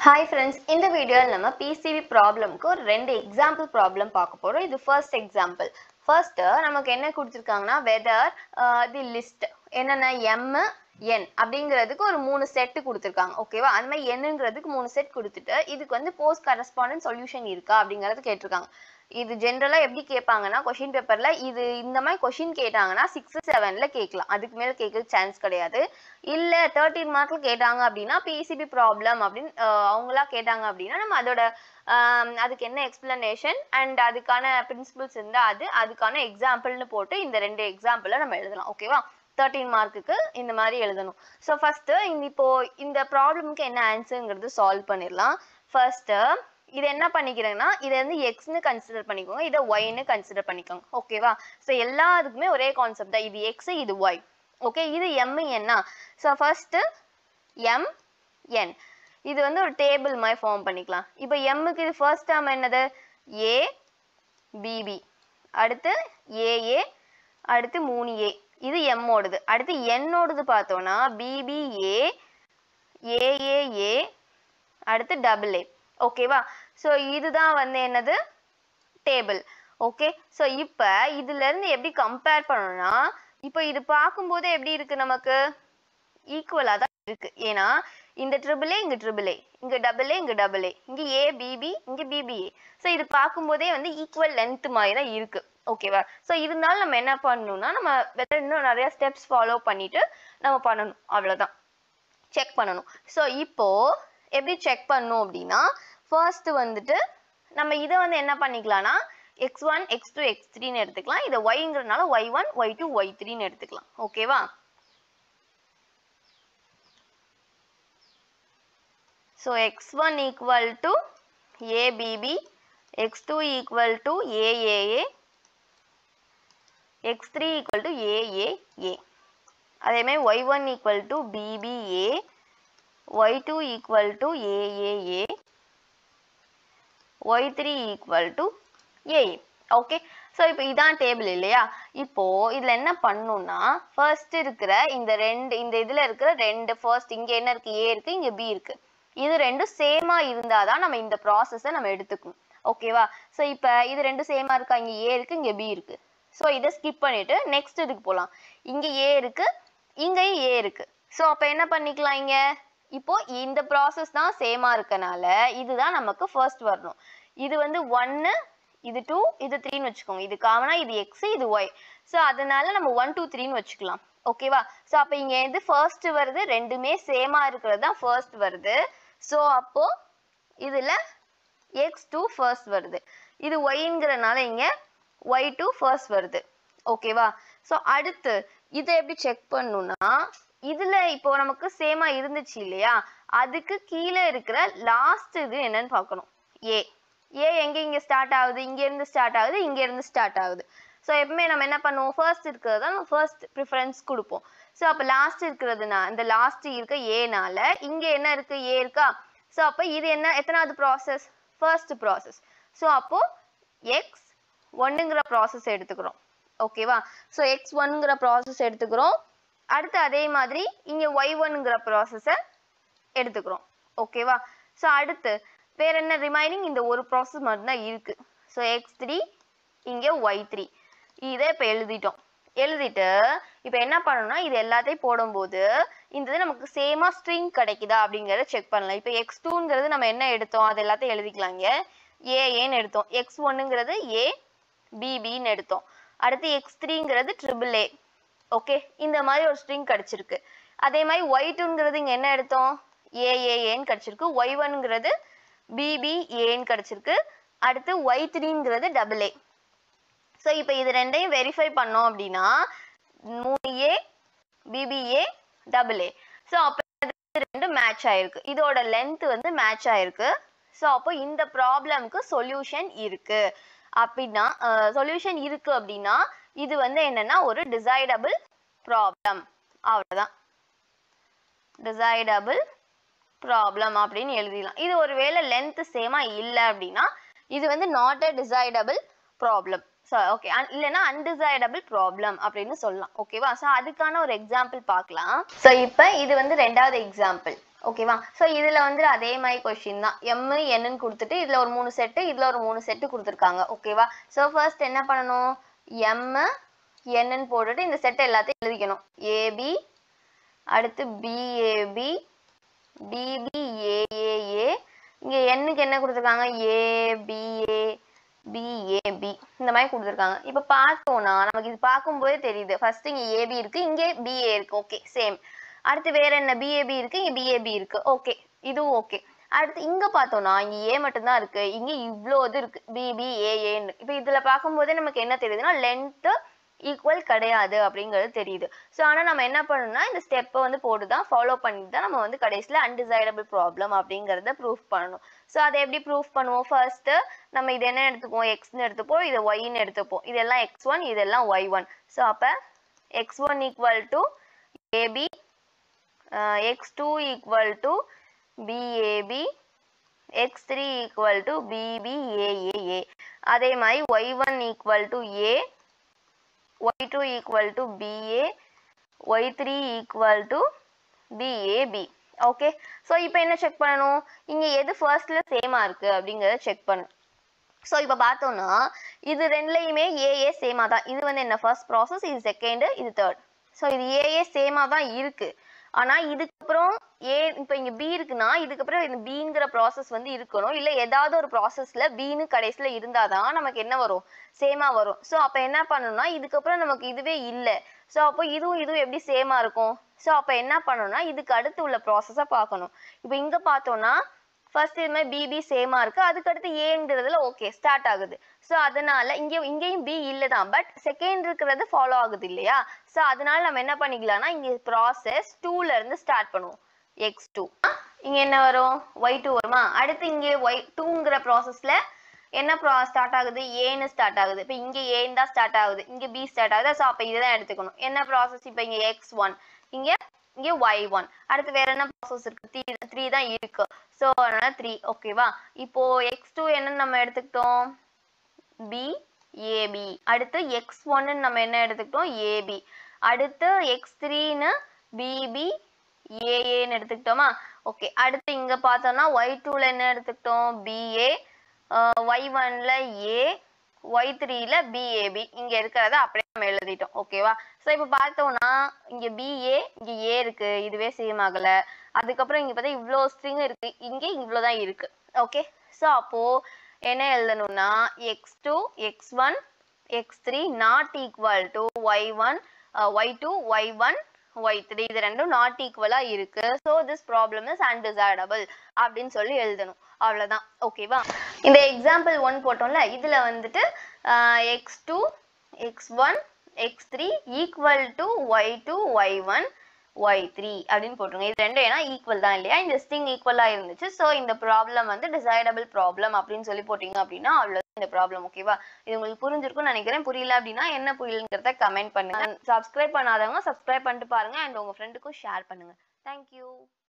Hi friends இந்த வீடியோவில் நம்ம பிசிவி ப்ராப்ளம்க்கு ஒரு ரெண்டு எக்ஸாம்பிள் ப்ராப்ளம் பார்க்க போகிறோம் இது ஃபர்ஸ்ட் எக்ஸாம்பிள் ஃபர்ஸ்ட்டு நமக்கு என்ன கொடுத்துருக்காங்கன்னா வெதர் தி லிஸ்ட் என்னென்ன எம் என் அப்படிங்கிறதுக்கு ஒரு மூணு செட்டு கொடுத்துருக்காங்க ஓகேவா அந்த மாதிரி என்னங்கிறதுக்கு மூணு செட் கொடுத்துட்டு இதுக்கு வந்து போஸ்ட் கரஸ்பாண்டன்ட் சொல்யூஷன் இருக்கா அப்படிங்கிறது கேட்டிருக்காங்க இது ஜென்ரலாக எப்படி கேட்பாங்கன்னா கொஷின் பேப்பரில் இது இந்த மாதிரி கொஷின் கேட்டாங்கன்னா சிக்ஸ் செவனில் கேட்கலாம் அதுக்கு மேலே கேட்கறதுக்கு சான்ஸ் கிடையாது இல்லை தேர்ட்டீன் மார்க்கில் கேட்டாங்க அப்படின்னா பிசிபி ப்ராப்ளம் அப்படின்னு அஹ், அவங்களா கேட்டாங்க அப்படின்னா நம்ம அதோட ஆம், அதுக்கு என்ன எக்ஸ்பிளனேஷன் அண்ட் அதுக்கான பிரின்சிபிள்ஸ் இருந்தால் அது அதுக்கான எக்ஸாம்பிள்னு போட்டு இந்த ரெண்டு எக்ஸாம்பிளை நம்ம எழுதலாம் ஓகேவா தேர்ட்டீன் மார்க்குக்கு இந்த மாதிரி எழுதணும் ஸோ ஃபஸ்ட்டு இந்த இப்போ இந்த ப்ராப்ளம்க்கு என்ன ஆன்சருங்கிறது சால்வ் பண்ணிடலாம் ஃபர்ஸ்ட்டு இது என்ன பண்ணிக்கிறேன்னா இதை வந்து எக்ஸ்னு கன்சிடர் பண்ணிக்கோங்க இதை ஒய்னு கன்சிடர் பண்ணிக்கோங்க ஓகேவா ஸோ எல்லாத்துக்குமே ஒரே கான்செப்ட் தான் இது எக்ஸ் இது ஒய் ஓகே இது எம் என்ன ஸோ ஃபர்ஸ்ட்டு எம் என் இது வந்து ஒரு டேபிள் மாதிரி ஃபார்ம் பண்ணிக்கலாம் இப்போ எம்முக்கு இது ஃபர்ஸ்ட் டேர்ம் என்னது ஏ பிபி அடுத்து ஏஏ அடுத்து மூணு ஏ இது எம்மோடது அடுத்து என்னோடது பார்த்தோன்னா பிபிஏ ஏஏஏ அடுத்து டபுள் ஏ ஓகேவா ஸோ இதுதான் வந்து என்னது டேபிள் ஓகே ஸோ இப்போ இதுலேருந்து எப்படி கம்பேர் பண்ணணும்னா இப்போ இது பார்க்கும்போது எப்படி இருக்கு நமக்கு ஈக்குவலாக தான் இருக்கு ஏன்னா இந்த ட்ரிபிள் ஏ இங்கே ட்ரிபிள் ஏ இங்கே டபுள் ஏ இங்கே டபுள் ஏ இங்கே ஏ பிபி இங்கே பிபிஏ ஸோ இது பார்க்கும்போதே வந்து ஈக்குவல் லென்த் மாதிரி தான் இருக்கு ஓகேவா ஸோ இருந்தாலும் நம்ம என்ன பண்ணணும்னா நம்ம better இன்னும் நிறைய ஸ்டெப்ஸ் ஃபாலோ பண்ணிட்டு நம்ம பண்ணணும் அவ்வளோதான் செக் பண்ணணும் ஸோ இப்போ எப்படி செக் பண்ணணும் அப்படின்னா ஃபர்ஸ்ட் வந்துட்டு நம்ம இதை வந்து என்ன பண்ணிக்கலாம்னா X one X two X த்ரீன்னு எடுத்துக்கலாம் இதை ஒய்ங்கிறதுனால Y one Y two Y த்ரீன்னு எடுத்துக்கலாம் ஓகேவா so X one equal to A B B X two equal to A A A X three equal to A A A அதேமாதிரி Y one equal to B B A Y two equal to A A A Y three equal to A A okay so இப்போ இதான் table இல்லையா இப்போ இதில் என்ன பண்ணணும்னா first இருக்கிற இந்த ரெண்டு இந்த இதில் இருக்கிற ரெண்டு ஃபர்ஸ்ட் இங்கே என்ன இருக்கு ஏ இருக்கு இங்கே பி இருக்கு இது ரெண்டும் சேமா இருந்தால் தான் நம்ம இந்த ப்ராசஸை நம்ம எடுத்துக்கணும் ஓகேவா ஸோ இப்போ இது ரெண்டும் சேமா இருக்கா இங்கே ஏ இருக்கு இங்கே பி இருக்கு ஸோ இதை ஸ்கிப் பண்ணிட்டு நெக்ஸ்ட் இதுக்கு போகலாம் இங்கே ஏ இருக்கு இங்கேயும் ஏ இருக்கு ஸோ அப்போ என்ன பண்ணிக்கலாம் இங்க இப்போ இந்த ப்ராசஸ் தான் சேமா இருக்கனால இதுதான் நமக்கு ஃபர்ஸ்ட் வரணும் இது வந்து ஒன்னு இது டூ இது த்ரீன்னு வச்சுக்கோங்க இது காமனா இது எக்ஸ் இது ஒய் ஸோ அதனால நம்ம ஒன் டூ த்ரீன்னு வச்சுக்கலாம் ஓகேவா ஸோ அப்போ இங்க எது ஃபர்ஸ்ட் வருது ரெண்டுமே சேமா இருக்கிறது தான் ஃபர்ஸ்ட் வருது ஸோ அப்போ இதுல எக்ஸ் டூ ஃபர்ஸ்ட் வருது இது ஒய்ங்கிறனால இங்க ஒய் டூ ஃபர்ஸ்ட் வருது ஓகேவா ஸோ அடுத்து இதை எப்படி செக் பண்ணணும்னா இதுல இப்போ நமக்கு சேமா இருந்துச்சு இல்லையா அதுக்கு கீழே இருக்கிற லாஸ்ட் இது என்னன்னு பார்க்கணும் ஏ ஏ எங்க இங்க ஸ்டார்ட் ஆகுது இங்க இருந்து ஸ்டார்ட் ஆகுது இங்க இருந்து ஸ்டார்ட் ஆகுது ஸோ எப்பவுமே நம்ம என்ன பண்ணுவோம் ஃபர்ஸ்ட் இருக்கிறது தான் ஃபர்ஸ்ட் ப்ரிஃபரன்ஸ் கொடுப்போம் ஸோ அப்போ லாஸ்ட் இருக்கிறதுனா இந்த லாஸ்ட் இருக்க ஏனால இங்க என்ன இருக்கு ஏ இருக்கா ஸோ அப்போ இது என்ன எத்தனாவது ப்ராசஸ் ஃபர்ஸ்ட் ப்ராசஸ் ஸோ அப்போ எக்ஸ் ஒன்னுங்கிற ப்ராசஸ் எடுத்துக்கிறோம் ஓகேவா ஸோ எக்ஸ் ஒன்னுங்கிற ப்ராசஸ் எடுத்துக்கிறோம் அடுத்து அதே மாதிரி இங்கே ஒய் ஒன்னுங்கிற ப்ராசஸை எடுத்துக்கிறோம் ஓகேவா ஸோ அடுத்து வேற என்ன ரிமைனிங் இந்த ஒரு ப்ராசஸ் மட்டும்தான் இருக்கு ஸோ எக்ஸ் த்ரீ இங்கே ஒய் த்ரீ இதை இப்போ எழுதிட்டோம் எழுதிட்டு இப்போ என்ன பண்ணணும்னா இது எல்லாத்தையும் போடும்போது இந்த இது நமக்கு சேமா ஸ்ட்ரிங் கிடைக்குதா அப்படிங்கிறத செக் பண்ணலாம் இப்போ எக்ஸ் டூங்கிறது நம்ம என்ன எடுத்தோம் அது எல்லாத்தையும் எழுதிக்கலாம் இங்கே ஏஏன்னு எடுத்தோம் எக்ஸ் ஒன்னுங்கிறது ஏ பிபின்னு எடுத்தோம் அடுத்து எக்ஸ் த்ரீங்கிறது ட்ரிபிள் ஏ ஓகே இந்த மாதிரி ஒரு ஸ்ட்ரிங் கிடைச்சிருக்கு அதே மாதிரி ஒய் டூங்கிறது இங்கே என்ன எடுத்தோம் ஏஏஏன்னு கிடைச்சிருக்கு ஒய் ஒன்ங்கிறது பிபிஏன்னு கிடைச்சிருக்கு அடுத்து ஒய் த்ரீங்கிறது டபுள் ஏ ஸோ இப்போ இது ரெண்டையும் வெரிஃபை பண்ணோம் அப்படின்னா மூணு A B B A double A so அப்போ இது ரெண்டு மேட்ச் ஆயிருக்கு இதோட லென்த் வந்து மேட்ச் ஆயிருக்கு ஸோ அப்போ இந்த ப்ராப்ளம்க்கு சொல்யூஷன் இருக்கு அப்படின்னா சொல்யூஷன் இருக்கு அப்படின்னா இது வந்து என்னன்னா ஒரு டிசைடபிள் ப்ராப்ளம் அவ்வளோதான் டிசைடபிள் ப்ராப்ளம் அப்படின்னு எழுதிடலாம் இது ஒருவேளை லென்த் சேமா இல்லை அப்படின்னா இது வந்து not a decidable problem so okay இல்லைன்னா அன்டிசைடபிள் ப்ராப்ளம் அப்படின்னு சொல்லலாம் ஓகேவா ஸோ அதுக்கான ஒரு எக்ஸாம்பிள் பார்க்கலாம் ஸோ இப்போ இது வந்து ரெண்டாவது எக்ஸாம்பிள் ஓகேவா ஸோ இதுல வந்து அதே மாதிரி கொஸ்டின் தான் எம் என்னன்னு கொடுத்துட்டு இதுல ஒரு மூணு செட்டு இதுல ஒரு மூணு செட்டு கொடுத்துருக்காங்க ஓகேவா ஸோ ஃபர்ஸ்ட் என்ன பண்ணணும் எம் என்னன்னு போட்டுட்டு இந்த செட் எல்லாத்தையும் எழுதிக்கணும் ஏபி அடுத்து பிஏபி பிபிஏஏஏ இங்க எண்ணுக்கு என்ன கொடுத்துருக்காங்க ஏபிஏ பிஏபி இந்த மாதிரி கொடுத்துருக்காங்க இப்போ பார்த்தோம்னா நமக்கு இது பார்க்கும்போதே தெரியுது ஃபர்ஸ்ட் இங்க ஏபி இருக்கு இங்கே பிஏ இருக்கு ஓகே சேம் அடுத்து வேற என்ன பிஏபி இருக்கு இங்க பிஏபி இருக்கு ஓகே இதுவும் ஓகே அடுத்து இங்க பார்த்தோம்னா இங்க ஏ மட்டும்தான் இருக்கு இங்க இவ்ளோ இது இருக்கு பிபி ஏஏன்னு இப்போ இதுல பார்க்கும்போதே நமக்கு என்ன தெரியுதுன்னா லென்த் ஈக்குவல் கிடையாது அப்படிங்கிறது தெரியுது ஸோ ஆனால் நம்ம என்ன பண்ணணும்னா இந்த ஸ்டெப்பை வந்து போட்டு தான் ஃபாலோ பண்ணிட்டு தான் நம்ம வந்து கடைசியில் அன்டிசைடபிள் ப்ராப்ளம் அப்படிங்கிறத ப்ரூஃப் பண்ணணும் ஸோ அதை எப்படி ப்ரூஃப் பண்ணுவோம் ஃபர்ஸ்ட்டு நம்ம இது என்ன எடுத்துப்போம் எக்ஸ்னு எடுத்துப்போம் இது ஒய்ன்னு எடுத்துப்போம் இதெல்லாம் எக்ஸ் ஒன் இதெல்லாம் ஒய் ஒன் ஸோ அப்போ X one equal to A B X two equal to B A B X three equal to B B A A A அதே மாதிரி Y one equal to A y2 equal to BA, y3 equal to BAB. Okay so இப்போ என்ன check பண்ணணும் இங்கே எது ஃபர்ஸ்ட்ல சேமா இருக்கு அப்படிங்கிறத செக் பண்ணணும் ஸோ இப்போ பார்த்தோம்னா இது ரெண்டுலையுமே ஏஏ சேமா தான் இது வந்து என்ன ஃபர்ஸ்ட் ப்ராசஸ் இது செகண்ட் இது தேர்ட் ஸோ இது ஏஏ சேமா தான் இருக்கு ஆனா இதுக்கப்புறம் ஏ இப்போ இங்க பி இருக்குன்னா இதுக்கப்புறம் இந்த பிங்கிற ப்ராசஸ் வந்து இருக்கணும் இல்ல ஏதாவது ஒரு ப்ராசஸ்ல பின்னு கடைசியில இருந்தாதான் நமக்கு என்ன வரும் சேமா வரும் ஸோ அப்ப என்ன பண்ணணும்னா இதுக்கப்புறம் நமக்கு இதுவே இல்லை ஸோ அப்போ இதுவும் இதுவும் எப்படி சேமா இருக்கும் ஸோ அப்ப என்ன பண்ணணும்னா இதுக்கு அடுத்து உள்ள ப்ராசஸை பார்க்கணும் இப்போ இங்க பார்த்தோம்னா ஃபர்ஸ்ட் இது மாதிரி பிபி சேமா இருக்கு அதுக்கு அடுத்து ஏங்கிறதுல ஓகே ஸ்டார்ட் ஆகுது ஸோ அதனால இங்கே இங்கேயும் பி இல்லை தான் பட் செகண்ட் இருக்கிறது ஃபாலோ ஆகுது இல்லையா ஸோ அதனால நம்ம என்ன பண்ணிக்கலாம்னா இங்கே ப்ராசஸ் டூல இருந்து ஸ்டார்ட் பண்ணுவோம் எக்ஸ் டூ இங்க என்ன வரும் ஒய் டூ வருமா அடுத்து இங்கே ஒய் டூங்கிற ப்ராசஸ்ல என்ன ப்ரா ஸ்டார்ட் ஆகுது ஏன்னு ஸ்டார்ட் ஆகுது இப்போ இங்கே ஏன்னு தான் ஸ்டார்ட் ஆகுது இங்கே பி ஸ்டார்ட் ஆகுது ஸோ அப்போ இதுதான் எடுத்துக்கணும் என்ன ப்ராசஸ் இப்போ இங்கே எக்ஸ் ஒன் இங்கே இங்கே ஒய் ஒன் அடுத்து வேற என்ன ப்ராசஸ் இருக்கு த்ரீ த்ரீ தான் இருக்கு ஸோ அதனால த்ரீ ஓகேவா இப்போ எக்ஸ் டூ என்னன்னு நம்ம எடுத்துக்கிட்டோம் பி ஏபி அடுத்து எக்ஸ் ஒன்னு நம்ம என்ன எடுத்துக்கிட்டோம் ஏபி அடுத்து எக்ஸ் த்ரீன்னு பிபி ஏஏன்னு எடுத்துக்கிட்டோமா ஓகே அடுத்து இங்க பார்த்தோம்னா ஒய் டூல என்ன எடுத்துக்கிட்டோம் பிஏ ஒய் ஒன்ல ஏ ஒய் த்ரீல பிஏபி இங்க இருக்கிறத அப்படியே நம்ம எழுதிட்டோம் ஓகேவா ஸோ இப்போ பார்த்தோம்னா இங்க பிஏ இங்க ஏ இருக்கு இதுவே சேம் ஆகல அதுக்கப்புறம் இங்க பார்த்தா இவ்வளோ ஸ்ட்ரிங் இருக்கு இங்கே இவ்வளோ தான் இருக்கு ஓகே ஸோ அப்போ என்ன எழுதணும்னா X two X one X three not equal to Y one Y two Y one Y three இது ரெண்டும் நாட் ஈக்குவலா இருக்கு so this problem is undecidable அப்படின்னு சொல்லி எழுதணும் அவ்வளவுதான் ஓகேவா இந்த எக்ஸாம்பிள் ஒன் போட்டோம்ல இதுல வந்துட்டு X two X one X three equal to Y two Y one Y three அப்படின்னு போட்டுருங்க இது ரெண்டும் ஏன்னா ஈக்குவல் தான் இல்லையா இந்த ஸ்டிங் ஈக்குவலா இருந்துச்சு ஸோ இந்த ப்ராப்ளம் வந்து டிசைடபிள் ப்ராப்ளம் அப்படின்னு சொல்லி போட்டீங்க அப்படின்னா அவ்வளோ இந்த ப்ராப்ளம் ஓகேவா இது உங்களுக்கு புரிஞ்சிருக்கும்னு நினைக்கிறேன் புரியல அப்படின்னா என்ன புரியலங்கிறத கமெண்ட் பண்ணுங்க சப்ஸ்கிரைப் பண்ணாதவங்க சப்ஸ்கிரைப் பண்ணிட்டு பாருங்க அண்ட் உங்க ஃப்ரெண்டுக்கும் ஷேர் பண்ணுங்க தேங்க்யூ